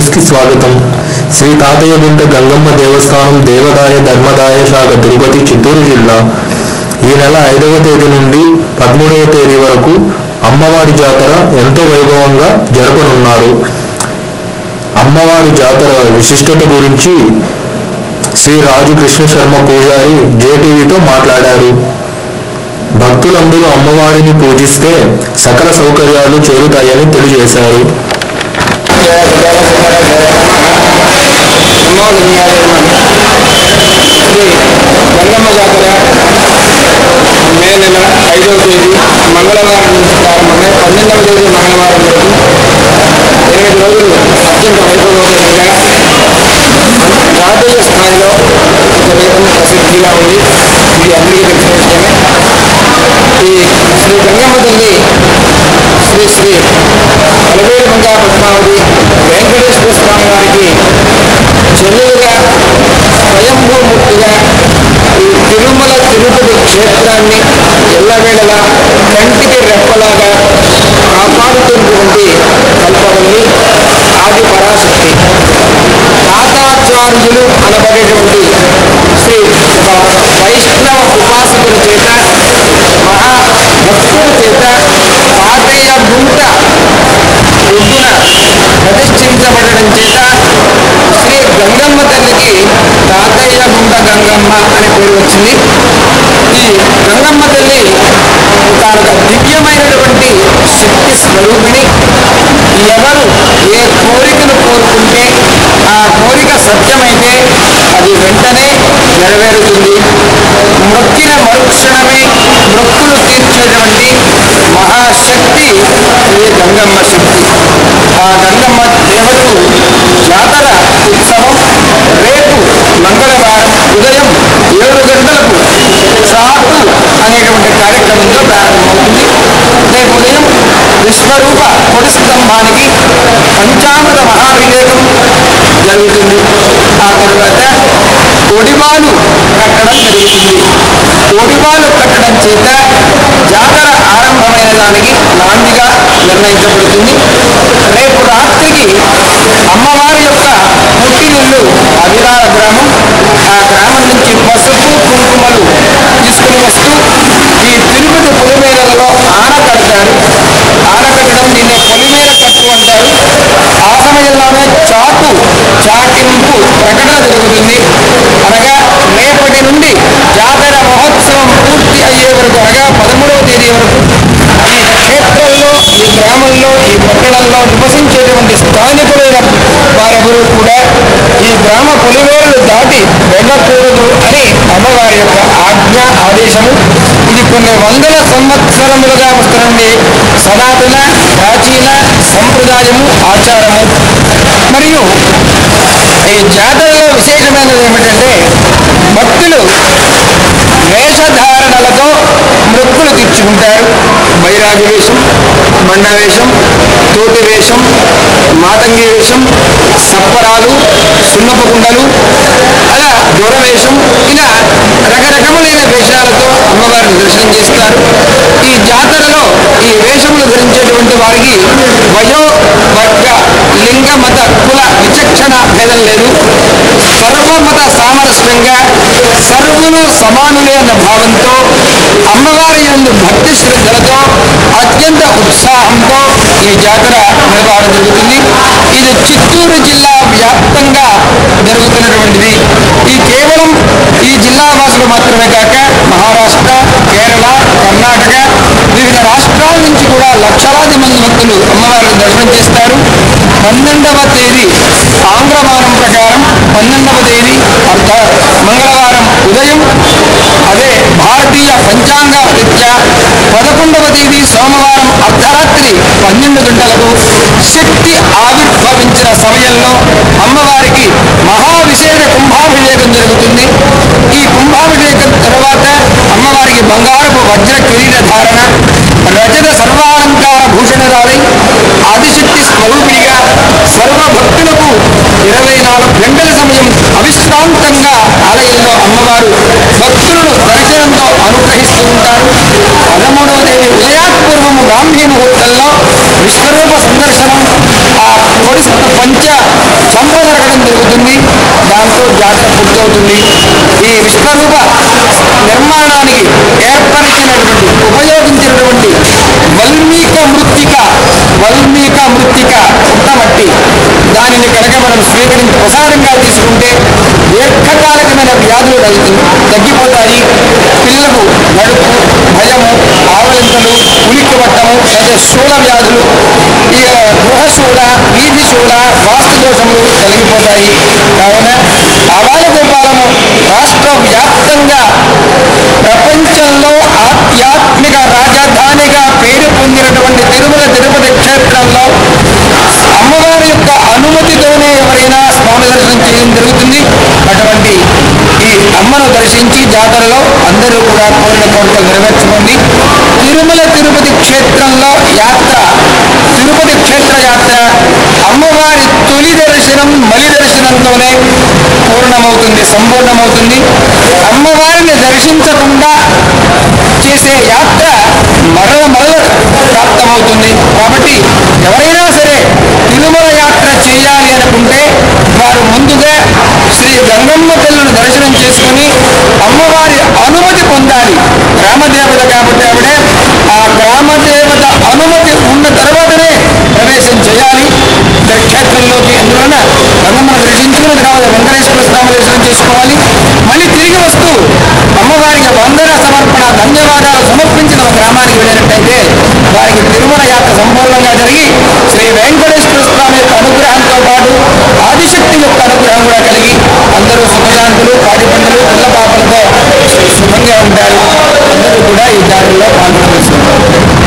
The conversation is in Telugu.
న్యూస్ కి స్వాగతం శ్రీ తాతయ్య గుంట గంగమ్మ దేవస్థానం దేవదాయ ధర్మదాయ శాఖ తిరుపతి చిత్తూరు జిల్లా ఈ నెల ఐదవ తేదీ నుండి పదమూడవ తేదీ వరకు అమ్మవారి జాతర ఎంతో వైభవంగా జరపనున్నారు అమ్మవారి జాతర విశిష్టత గురించి శ్రీ రాజు కృష్ణ శర్మ పూజారి జేటీవీతో మాట్లాడారు భక్తులందరూ అమ్మవారిని పూజిస్తే సకల సౌకర్యాలు చేరుతాయని తెలియజేశారు గంగమ్మ జాతర మే నెల ఐదవ తేదీ మంగళవారం నుంచి ప్రారంభమై పన్నెండవ తేదీ మంగళవారం వరకు ఎనిమిది రోజులు అత్యంత వైభవోపేతంగా జాతీయ స్థాయిలో జరగడం ప్రసిద్ధిగా ఉంది ఇది అందరికీ తెలిసిన విషయమే ఈ శ్రీ గంగమ్మ తల్లి శ్రీ శ్రీ అలవేలు మంగా పద్మావతి వెంకటేశ్వర స్వామి వారికి చెల్లెలుగా స్వయంభూమూర్తిగా ఈ తిరుమల తిరుపతి క్షేత్రాన్ని ఎల్లవేళలా కంటికి రెప్పలాగా కాపాడుతున్నటువంటి కల్పవల్లి ఆది పరాశక్తి తాతాచార్యులు అనబడేటువంటి శ్రీ వైష్ణవ ఉపాసకుల చేత మహా భక్తుల చేత తాతయ్య గుంట ఒడ్డున ప్రతిష్ఠించబడడం చేత శ్రీ గంగమ్మ తల్లికి తాతయ్య గుంట గంగమ్మ అనే పేరు వచ్చింది ఈ గంగమ్మ తల్లి తాను దివ్యమైనటువంటి శక్తి స్వరూపిణి ఎవరు ఏ కోరికను కోరుకుంటే ఆ కోరిక సత్యమైతే అది వెంటనే నెరవేరుతుంది మొక్కిన మరుక్షణమే మొక్కులు తీర్చేటువంటి మహాశక్తి శ్రీ గంగమ్మ శక్తి ఆ గంగమ్మ దేవతకు జాతర ఉత్సవం రేపు మంగళవారం ఉదయం ఏడు గంటలకు చాటు అనేటువంటి కార్యక్రమంతో ప్రారంభమవుతుంది రేపు ఉదయం విశ్వరూప పొడి స్తంభానికి పంచామృత మహాభిషేకం జరుగుతుంది ఆ తరువాత ఒడివాలు కట్టడం జరుగుతుంది ఒడివాలు కట్టడం చేత జాతర ఆరంభమైన దానికి నాందిగా నిర్ణయించబడుతుంది రేపు రాత్రికి అమ్మవారి యొక్క పుట్టినిల్లు అవిరాల గ్రామం ఆ గ్రామం నుంచి పసుపు కుంకుమలు తీసుకుని వస్తూ ఈ తిరుపతి పొలిమేరలలో ఆన కడతారు ఆన కట్టడం దీన్ని పొలిమేర కట్టు అంటారు ఆ సమయంలోనే చాటు చాటింపు ప్రకటన జరుగుతుంది అనగా రేపటి నుండి జాతర మహోత్సవం పూర్తి అయ్యే వరకు అనగా పదమూడవ తేదీ వరకు ఈ క్షేత్రంలో ఈ గ్రామంలో ఈ పట్టణంలో నివసించేటువంటి స్థానికులైన వారెవరూ కూడా ఈ గ్రామ పొలిమేరలు దాటి వెళ్ళకూడదు అని అమ్మవారి యొక్క ఆజ్ఞ ఆదేశము ఇది కొన్ని వందల సంవత్సరములుగా వస్తున్నది సనాతన ప్రాచీన సంప్రదాయము ఆచారము మరియు ఈ జాతరలో విశేషమైనది ఏమిటంటే భక్తులు వేషధారణలతో మొక్కులు తీర్చుకుంటారు బైరాగి వేషం బండ వేషం తోటి వేషం మాతంగి వేషం సప్పరాలు సున్నపు కుండలు అలా దూర వేషం ఇలా రకరకములైన వేషాలతో అమ్మవారిని దర్శనం చేస్తారు ఈ జాతరలో ఈ వేషములు ధరించేటువంటి వారికి వయో వర్గ లింగ మత కుల విచక్షణ భేదం లేదు సర్వమత సామరస్యంగా సర్వులు సమానులే అన్న భావంతో అమ్మవారి యందు భక్తి శ్రద్ధలతో అత్యంత ఉత్సాహంతో ఈ జాతర నిర్వహణ జరుగుతుంది ఇది చిత్తూరు జిల్లా వ్యాప్తంగా జరుగుతున్నటువంటిది ఈ కేవలం ఈ జిల్లా వాసులు మాత్రమే కాక మహారాష్ట్ర కేరళ కర్ణాటక వివిధ రాష్ట్రాల నుంచి కూడా లక్షలాది మంది భక్తులు అమ్మవారిని దర్శనం చేస్తారు పన్నెండవ తేదీ ఆంగ్లమానం ప్రకారం పన్నెండవ తేదీ అర్థాత్ మంగళవారం ఉదయం అదే భారతీయ పంచాంగ రీత్యా పదకొండవ తేదీ సోమవారం అర్ధరాత్రి పన్నెండు గంటలకు శక్తి ఆవిర్భవించిన సమయంలో అమ్మవారికి మహావిశేష కుంభాభిషేకం జరుగుతుంది ఈ కుంభాభిషేకం తర్వాత అమ్మవారికి బంగారపు వజ్ర కిరీట ధారణ రజత సర్వాలంకార భూషణరాలై ఆదిశక్తి స్వరూపిణిగా సర్వ భక్తులకు ఇరవై నాలుగు గంటల సమయం అవిశ్రాంతంగా ఆలయంలో అమ్మవారు భక్తులను దర్శనంతో అనుగ్రహిస్తూ ఉంటారు పదమూడవ తేదీ ఉదయాత్పూర్వము బ్రాహ్మీ ముహూర్తంలో విశ్వరూప సందర్శనం ఆ పొడి పంచ జాతర పూర్తవుతుంది ఈ విశ్వరూప నిర్మాణానికి ఏర్పరిచినటువంటి ఉపయోగించినటువంటి వల్మీక మృత్తిక వల్మీక మృత్తిక పుట్టమట్టి దానిని కనుక మనం స్వీకరించి ప్రసాదంగా తీసుకుంటే దీర్ఘకాలికమైన వ్యాధులు తగ్గి- తగ్గిపోతాయి పిల్లలకు నడుపు భయము ఆవలింతలు ఉలిక్కి పట్టము లేదా శూల వ్యాధులు ఈ గృహశూల వీధి శూల వాస్తు దోషములు తొలగిపోతాయి కావున ఆవాల గోపాలము రాష్ట్ర వ్యాప్తంగా ప్రపంచంలో ఆధ్యాత్మిక రాజధానిగా పేరు పొందినటువంటి తిరుమల తిరుపతి క్షేత్రంలో అమ్మవారి యొక్క అనుమతితోనే ఎవరైనా స్వామి దర్శనం చేయడం జరుగుతుంది అటువంటి ఈ అమ్మను దర్శించి జాతరలో అందరూ కూడా కోరిన కోరికలు నెరవేర్చుకోండి తిరుమల తిరుపతి క్షేత్రంలో యాత్ర తిరుపతి క్షేత్ర యాత్ర అమ్మవారి తొలి దర్శనం మలి దర్శనంతోనే పూర్ణమవుతుంది సంపూర్ణమవుతుంది అమ్మవారిని దర్శించకుండా చేసే యాత్ర మరల మరల ప్రాప్తమవుతుంది కాబట్టి ఎవరైనా సరే తిరుమల యాత్ర చేయాలి అనుకుంటే వారు ముందుగా శ్రీ గంగమ్మ తల్లిని దర్శనం చేసుకుని అమ్మవారి అనుమతి పొందాలి గ్రామదేవత కాబట్టి ఆవిడే ఆ గ్రామదేవత అనుమతి ఉన్న తర్వాతనే ప్రవేశం చేయాలి ఇక్కడ క్షేత్రంలోకి అందువలన గంగమ్మను దర్శించుకున్న తర్వాత వెంకటేశ్వర స్వామి దర్శనం చేసుకోవాలి మళ్ళీ తిరిగి వస్తూ అమ్మవారికి వందన సమర్పణ ధన్యవాదాలు సమర్పించిన ఒక గ్రామానికి వెళ్ళినట్టయితే వారికి తిరుమల యాత్ర సంపూర్ణంగా జరిగి శ్రీ వెంకటేశ్వర స్వామి యొక్క అనుగ్రహంతో పాటు ఆదిశక్తి యొక్క అనుగ్రహం కూడా కలిగి అందరూ సుఖశాంతులు పాడి పంటలు పిల్ల పాపలతో సుఖంగా ఉంటారు అందరూ కూడా ఈ దారిలో పాల్గొనవలసింది